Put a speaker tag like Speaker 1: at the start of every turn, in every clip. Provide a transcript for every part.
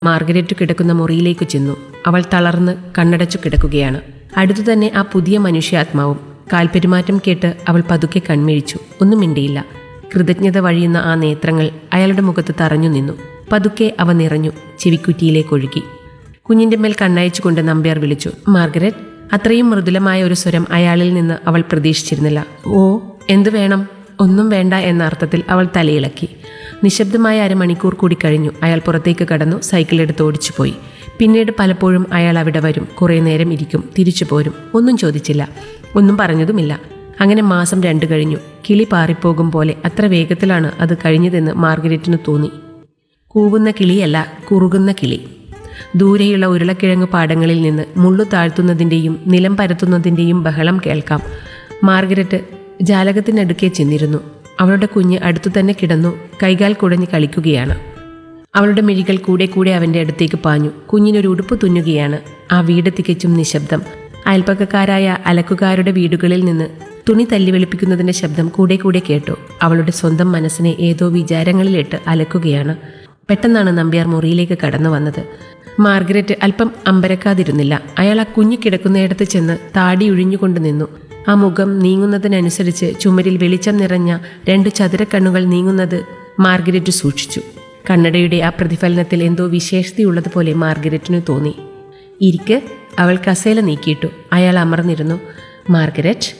Speaker 1: Margaret കിടക്കുന്ന മുറിയിലേക്ക് ചെന്നു അവൾ തളർന്ന് കണ്ണടച്ചു കിടക്കുകയാണ് അടുത്തു തന്നെ ആ പുതിയ മനുഷ്യാത്മാവും കാൽപെരുമാറ്റം കേട്ട് അവൾ പതുക്കെ കൺമിഴിച്ചു ഒന്നും മിണ്ടിയില്ല കൃതജ്ഞത വഴിയുന്ന ആ നേത്രങ്ങൾ അയാളുടെ മുഖത്ത് തറഞ്ഞു നിന്നു പതുക്കെ അവ നിറഞ്ഞു ചെവിക്കുറ്റിയിലേക്ക് ഒഴുകി കുഞ്ഞിന്റെ മേൽ കണ്ണയച്ചുകൊണ്ട് നമ്പ്യാർ വിളിച്ചു മാർഗരറ്റ് അത്രയും മൃദുലമായ ഒരു സ്വരം അയാളിൽ നിന്ന് അവൾ പ്രതീക്ഷിച്ചിരുന്നില്ല ഓ എന്തു വേണം ഒന്നും വേണ്ട എന്ന അർത്ഥത്തിൽ അവൾ തലയിളക്കി നിശബ്ദമായ അരമണിക്കൂർ കൂടി കഴിഞ്ഞു അയാൾ പുറത്തേക്ക് കടന്നു സൈക്കിൾ എടുത്ത് ഓടിച്ചു പോയി പിന്നീട് പലപ്പോഴും അയാൾ അവിടെ വരും കുറേ നേരം ഇരിക്കും തിരിച്ചു പോരും ഒന്നും ചോദിച്ചില്ല ഒന്നും പറഞ്ഞതുമില്ല അങ്ങനെ മാസം രണ്ട് കഴിഞ്ഞു കിളി പാറിപ്പോകും പോലെ അത്ര വേഗത്തിലാണ് അത് കഴിഞ്ഞതെന്ന് മാർഗരറ്റിന് തോന്നി കൂവുന്ന കിളിയല്ല കുറുകുന്ന കിളി ദൂരെയുള്ള ഉരുളക്കിഴങ്ങ് പാടങ്ങളിൽ നിന്ന് മുള്ളു താഴ്ത്തുന്നതിൻ്റെയും നിലം പരത്തുന്നതിൻ്റെയും ബഹളം കേൾക്കാം മാർഗരറ്റ് ജാലകത്തിനടുക്കെ ചെന്നിരുന്നു അവളുടെ കുഞ്ഞ് അടുത്തു തന്നെ കിടന്നു കൈകാൽ കുടഞ്ഞ് കളിക്കുകയാണ് അവളുടെ മിഴികൾ കൂടെ കൂടെ അവൻ്റെ അടുത്തേക്ക് പാഞ്ഞു കുഞ്ഞിനൊരു ഉടുപ്പ് തുന്നുകയാണ് ആ വീട് തികച്ചും നിശബ്ദം അയൽപ്പക്കക്കാരായ അലക്കുകാരുടെ വീടുകളിൽ നിന്ന് തുണി തല്ലി വെളുപ്പിക്കുന്നതിൻ്റെ ശബ്ദം കൂടെ കൂടെ കേട്ടു അവളുടെ സ്വന്തം മനസ്സിനെ ഏതോ വിചാരങ്ങളിലിട്ട് അലക്കുകയാണ് പെട്ടെന്നാണ് നമ്പ്യാർ മുറിയിലേക്ക് കടന്നു വന്നത് മാർഗരറ്റ് അല്പം അമ്പരക്കാതിരുന്നില്ല അയാൾ ആ കുഞ്ഞു കിടക്കുന്നയിടത്ത് ചെന്ന് താടി ഒഴിഞ്ഞുകൊണ്ട് നിന്നു ആ മുഖം നീങ്ങുന്നതിനനുസരിച്ച് ചുമരിൽ വെളിച്ചം നിറഞ്ഞ രണ്ട് ചതുരക്കണ്ണുകൾ നീങ്ങുന്നത് മാർഗരറ്റ് സൂക്ഷിച്ചു കണ്ണടയുടെ ആ പ്രതിഫലനത്തിൽ എന്തോ വിശേഷതയുള്ളതുപോലെ മാർഗരറ്റിന് തോന്നി ഇരിക്ക് അവൾ കസേല നീക്കിയിട്ടു അയാൾ അമർന്നിരുന്നു മാർഗരറ്റ്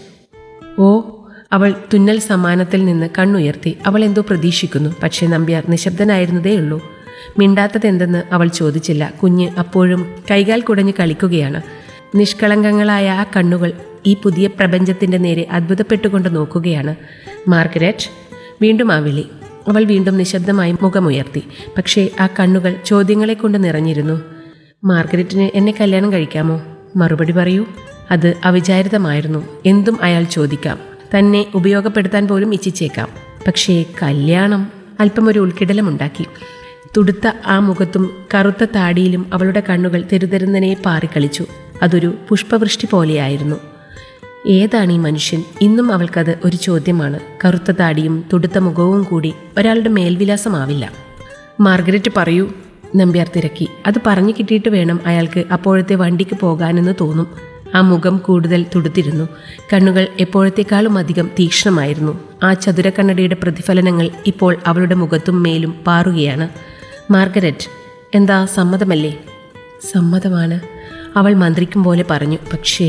Speaker 1: ഓ അവൾ തുന്നൽ സമാനത്തിൽ നിന്ന് കണ്ണുയർത്തി അവൾ എന്തോ പ്രതീക്ഷിക്കുന്നു പക്ഷേ നമ്പ്യാർ നിശബ്ദനായിരുന്നതേയുള്ളൂ മിണ്ടാത്തതെന്തെന്ന് അവൾ ചോദിച്ചില്ല കുഞ്ഞ് അപ്പോഴും കൈകാൽ കുടഞ്ഞ് കളിക്കുകയാണ് നിഷ്കളങ്കങ്ങളായ ആ കണ്ണുകൾ ഈ പുതിയ പ്രപഞ്ചത്തിന്റെ നേരെ അത്ഭുതപ്പെട്ടുകൊണ്ട് നോക്കുകയാണ് മാർഗരറ്റ് വീണ്ടും ആ വിളി അവൾ വീണ്ടും നിശബ്ദമായി മുഖമുയർത്തി പക്ഷേ ആ കണ്ണുകൾ ചോദ്യങ്ങളെ കൊണ്ട് നിറഞ്ഞിരുന്നു മാർഗരറ്റിന് എന്നെ കല്യാണം കഴിക്കാമോ മറുപടി പറയൂ അത് അവിചാരിതമായിരുന്നു എന്തും അയാൾ ചോദിക്കാം തന്നെ ഉപയോഗപ്പെടുത്താൻ പോലും ഇച്ഛിച്ചേക്കാം പക്ഷേ കല്യാണം അല്പം ഒരു ഉൾക്കിടലമുണ്ടാക്കി തുടുത്ത ആ മുഖത്തും കറുത്ത താടിയിലും അവളുടെ കണ്ണുകൾ തെരുതെരുന്നനെ പാറിക്കളിച്ചു അതൊരു പുഷ്പവൃഷ്ടി പോലെയായിരുന്നു ഏതാണ് ഈ മനുഷ്യൻ ഇന്നും അവൾക്കത് ഒരു ചോദ്യമാണ് കറുത്ത താടിയും തുടുത്ത മുഖവും കൂടി ഒരാളുടെ മേൽവിലാസമാവില്ല മാർഗരറ്റ് പറയൂ നമ്പ്യാർ തിരക്കി അത് പറഞ്ഞു കിട്ടിയിട്ട് വേണം അയാൾക്ക് അപ്പോഴത്തെ വണ്ടിക്ക് പോകാനെന്ന് തോന്നും ആ മുഖം കൂടുതൽ തുടുത്തിരുന്നു കണ്ണുകൾ എപ്പോഴത്തേക്കാളും അധികം തീക്ഷ്ണമായിരുന്നു ആ ചതുരക്കണ്ണടയുടെ പ്രതിഫലനങ്ങൾ ഇപ്പോൾ അവളുടെ മുഖത്തും മേലും പാറുകയാണ് മാർഗരറ്റ് എന്താ സമ്മതമല്ലേ സമ്മതമാണ് അവൾ മന്ത്രിക്കും പോലെ പറഞ്ഞു പക്ഷേ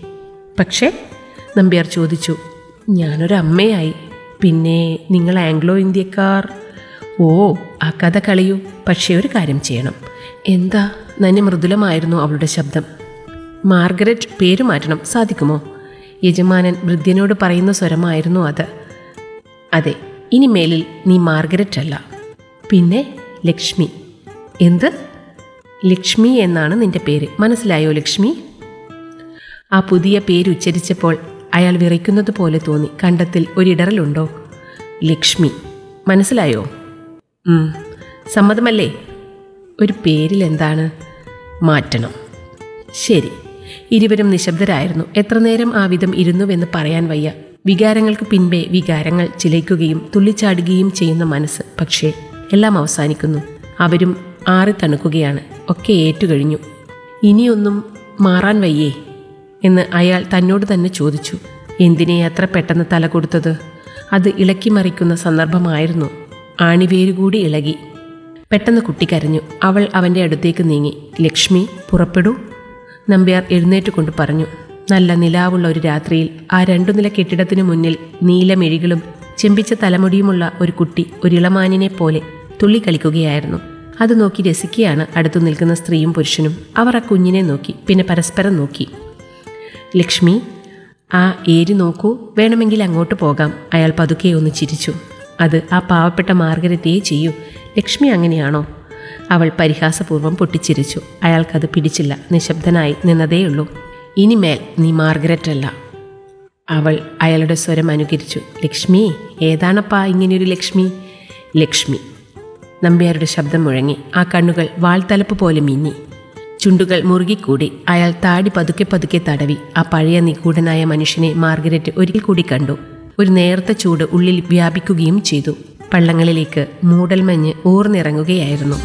Speaker 1: പക്ഷേ നമ്പ്യാർ ചോദിച്ചു ഞാനൊരമ്മയായി പിന്നെ നിങ്ങൾ ആംഗ്ലോ ഇന്ത്യക്കാർ ഓ ആ കഥ കളിയൂ പക്ഷേ ഒരു കാര്യം ചെയ്യണം എന്താ നന്ദി മൃദുലമായിരുന്നു അവളുടെ ശബ്ദം മാർഗരറ്റ് പേര് മാറ്റണം സാധിക്കുമോ യജമാനൻ വൃദ്ധ്യനോട് പറയുന്ന സ്വരമായിരുന്നു അത് അതെ ഇനി മേലിൽ നീ മാർഗരറ്റ് അല്ല പിന്നെ ലക്ഷ്മി എന്ത് ലക്ഷ്മി എന്നാണ് നിന്റെ പേര് മനസ്സിലായോ ലക്ഷ്മി ആ പുതിയ പേര് ഉച്ചരിച്ചപ്പോൾ അയാൾ വിറയ്ക്കുന്നത് പോലെ തോന്നി കണ്ടത്തിൽ ഒരിടറലുണ്ടോ ലക്ഷ്മി മനസ്സിലായോ ഉം, സമ്മതമല്ലേ ഒരു പേരിൽ എന്താണ് മാറ്റണം ശരി ഇരുവരും നിശബ്ദരായിരുന്നു എത്ര നേരം ആ വിധം ഇരുന്നുവെന്ന് പറയാൻ വയ്യ വികാരങ്ങൾക്ക് പിൻപേ വികാരങ്ങൾ ചിലയ്ക്കുകയും തുള്ളിച്ചാടുകയും ചെയ്യുന്ന മനസ്സ് പക്ഷേ എല്ലാം അവസാനിക്കുന്നു അവരും ആറി തണുക്കുകയാണ് ഒക്കെ ഏറ്റുകഴിഞ്ഞു ഇനിയൊന്നും മാറാൻ വയ്യേ എന്ന് അയാൾ തന്നോട് തന്നെ ചോദിച്ചു എന്തിനെ അത്ര പെട്ടെന്ന് തല കൊടുത്തത് അത് ഇളക്കിമറിക്കുന്ന സന്ദർഭമായിരുന്നു ആണിവേരുകൂടി ഇളകി പെട്ടെന്ന് കുട്ടി കരഞ്ഞു അവൾ അവൻ്റെ അടുത്തേക്ക് നീങ്ങി ലക്ഷ്മി പുറപ്പെടൂ നമ്പ്യാർ എഴുന്നേറ്റ് കൊണ്ട് പറഞ്ഞു നല്ല നിലാവുള്ള ഒരു രാത്രിയിൽ ആ രണ്ടു നില കെട്ടിടത്തിനു മുന്നിൽ നീലമിഴികളും ചെമ്പിച്ച തലമുടിയുമുള്ള ഒരു കുട്ടി ഒരിളമാനിനെ പോലെ തുള്ളിക്കളിക്കുകയായിരുന്നു അത് നോക്കി രസിക്കുകയാണ് അടുത്തു നിൽക്കുന്ന സ്ത്രീയും പുരുഷനും അവർ ആ കുഞ്ഞിനെ നോക്കി പിന്നെ പരസ്പരം നോക്കി ലക്ഷ്മി ആ ഏരി നോക്കൂ വേണമെങ്കിൽ അങ്ങോട്ട് പോകാം അയാൾ പതുക്കെ ഒന്ന് ചിരിച്ചു അത് ആ പാവപ്പെട്ട മാർഗരറ്റേ ചെയ്യൂ ലക്ഷ്മി അങ്ങനെയാണോ അവൾ പരിഹാസപൂർവ്വം പൊട്ടിച്ചിരിച്ചു അയാൾക്കത് പിടിച്ചില്ല നിശബ്ദനായി നിന്നതേയുള്ളൂ ഇനിമേൽ നീ മാർഗരറ്റ് അല്ല അവൾ അയാളുടെ സ്വരം അനുകരിച്ചു ലക്ഷ്മി ഏതാണപ്പാ ഇങ്ങനെയൊരു ലക്ഷ്മി ലക്ഷ്മി നമ്പ്യാരുടെ ശബ്ദം മുഴങ്ങി ആ കണ്ണുകൾ വാൾത്തലപ്പ് പോലെ മിന്നി ചുണ്ടുകൾ മുറുകിക്കൂടി അയാൾ താടി പതുക്കെ പതുക്കെ തടവി ആ പഴയ നിഗൂഢനായ മനുഷ്യനെ മാർഗരറ്റ് ഒരിക്കൽ കൂടി കണ്ടു ഒരു നേർത്ത ചൂട് ഉള്ളിൽ വ്യാപിക്കുകയും ചെയ്തു പള്ളങ്ങളിലേക്ക് മൂടൽമഞ്ഞ് ഊർന്നിറങ്ങുകയായിരുന്നു